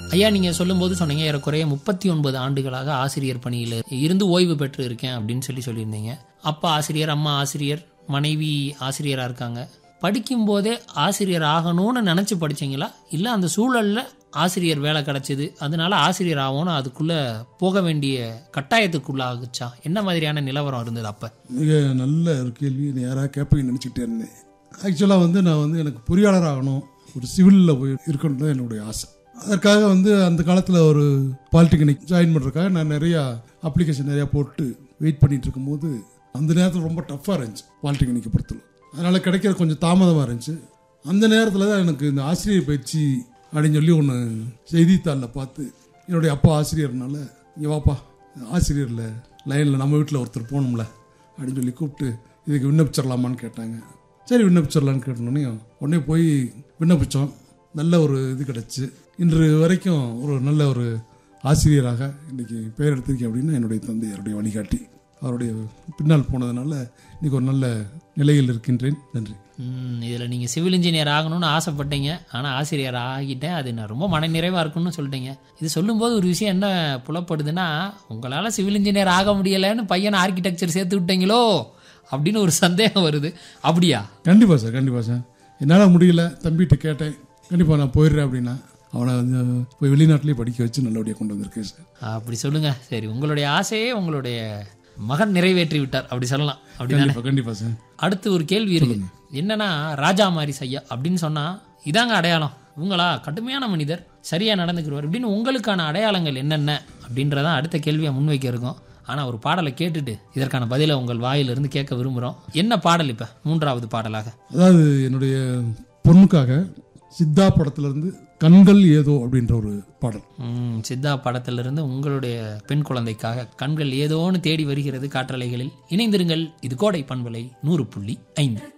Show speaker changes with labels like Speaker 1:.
Speaker 1: ஐயா நீங்க சொல்லும்போது சொன்னீங்க ஏறக்குறைய முப்பத்தி ஒன்பது ஆண்டுகளாக ஆசிரியர் பணியில் இருந்து ஓய்வு பெற்று இருக்கேன் அப்படின்னு சொல்லி சொல்லியிருந்தீங்க அப்பா ஆசிரியர் அம்மா ஆசிரியர் மனைவி ஆசிரியரா இருக்காங்க படிக்கும்போதே ஆசிரியர் ஆகணும்னு நினைச்சு படிச்சீங்களா இல்லை அந்த சூழல்ல ஆசிரியர் வேலை கிடைச்சது அதனால ஆசிரியர் ஆகணும் அதுக்குள்ள போக வேண்டிய கட்டாயத்துக்குள்ள ஆகுச்சா என்ன மாதிரியான நிலவரம் இருந்தது அப்ப
Speaker 2: மிக நல்ல ஒரு கேள்வி நீ யாராவது கேட்பீங்கன்னு நினச்சிக்கிட்டே இருந்தேன் ஆக்சுவலாக வந்து நான் வந்து எனக்கு பொறியாளர் ஆகணும் ஒரு சிவிலில் போய் இருக்கணும் தான் என்னுடைய ஆசை அதற்காக வந்து அந்த காலத்தில் ஒரு பாலிடெக்னிக் ஜாயின் பண்ணுறதுக்காக நான் நிறையா அப்ளிகேஷன் நிறையா போட்டு வெயிட் பண்ணிட்டு இருக்கும்போது அந்த நேரத்தில் ரொம்ப டஃப்பாக இருந்துச்சு பாலிடெக்னிக்கை பொறுத்தல அதனால் கிடைக்கிறது கொஞ்சம் தாமதமாக இருந்துச்சு அந்த நேரத்தில் தான் எனக்கு இந்த ஆசிரியர் பயிற்சி அப்படின்னு சொல்லி ஒன்று செய்தித்தாளில் பார்த்து என்னுடைய அப்பா ஆசிரியர்னால இங்கே வாப்பா ஆசிரியரில் லைனில் நம்ம வீட்டில் ஒருத்தர் போகணும்ல அப்படின்னு சொல்லி கூப்பிட்டு இதுக்கு விண்ணப்பிச்சிடலாமான்னு கேட்டாங்க சரி விண்ணப்பிச்சிடலான்னு கேட்டோன்னே உடனே போய் விண்ணப்பித்தோம் நல்ல ஒரு இது கிடச்சி இன்று வரைக்கும் ஒரு நல்ல ஒரு ஆசிரியராக இன்றைக்கி பெயர் எடுத்திருக்கேன் அப்படின்னா என்னுடைய தந்தையருடைய வழிகாட்டி அவருடைய பின்னால் போனதுனால இன்றைக்கி ஒரு நல்ல நிலையில் இருக்கின்றேன் நன்றி
Speaker 1: ம், இதுல நீங்க சிவில் இன்ஜினியர் ஆகணும்னு ஆசைப்பட்டீங்க ஆனா ஆசிரியர் ஆகிட்டேன் அது நான் ரொம்ப மனநிறைவா இருக்கும்னு சொல்லிட்டீங்க இது சொல்லும்போது ஒரு விஷயம் என்ன புலப்படுதுன்னா உங்களால சிவில் இன்ஜினியர் ஆக முடியலைன்னு பையனை ஆர்கிடெக்சர் சேர்த்து விட்டீங்களோ அப்படின்னு ஒரு சந்தேகம் வருது அப்படியா
Speaker 2: கண்டிப்பாக சார் கண்டிப்பாக சார் என்னால் முடியல தம்பிகிட்ட கேட்டேன் கண்டிப்பாக நான் போயிடுறேன் அப்படின்னா அவனை வந்து போய் வெளிநாட்டிலேயே படிக்க வச்சு நல்லபடியாக கொண்டு வந்திருக்கேன் சார்
Speaker 1: அப்படி சொல்லுங்க சரி உங்களுடைய ஆசையே உங்களுடைய மகன் நிறைவேற்றி விட்டார் அப்படி சொல்லலாம் அப்படிதானே
Speaker 2: கண்டிப்பாக கண்டிப்பாக சார்
Speaker 1: அடுத்து ஒரு கேள்வி இருக்கு என்னன்னா ராஜா மாரி சையா அப்படின்னு சொன்னா இதாங்க அடையாளம் இவங்களா கடுமையான மனிதர் சரியா நடந்துக்கிறவர் அப்படின்னு உங்களுக்கான அடையாளங்கள் என்னென்ன அப்படின்றதான் அடுத்த கேள்வியை முன்வைக்க இருக்கும் ஆனா ஒரு பாடலை கேட்டுட்டு இதற்கான பதிலை உங்கள் வாயிலிருந்து கேட்க விரும்புறோம் என்ன பாடல் இப்ப மூன்றாவது பாடலாக
Speaker 2: அதாவது என்னுடைய பொண்ணுக்காக சித்தா படத்துலேருந்து கண்கள் ஏதோ அப்படின்ற ஒரு பாடல்
Speaker 1: ம், சித்தா படத்திலிருந்து உங்களுடைய பெண் குழந்தைக்காக கண்கள் ஏதோன்னு தேடி வருகிறது காற்றலைகளில் இணைந்திருங்கள் இது கோடை பண்பலை நூறு புள்ளி ஐந்து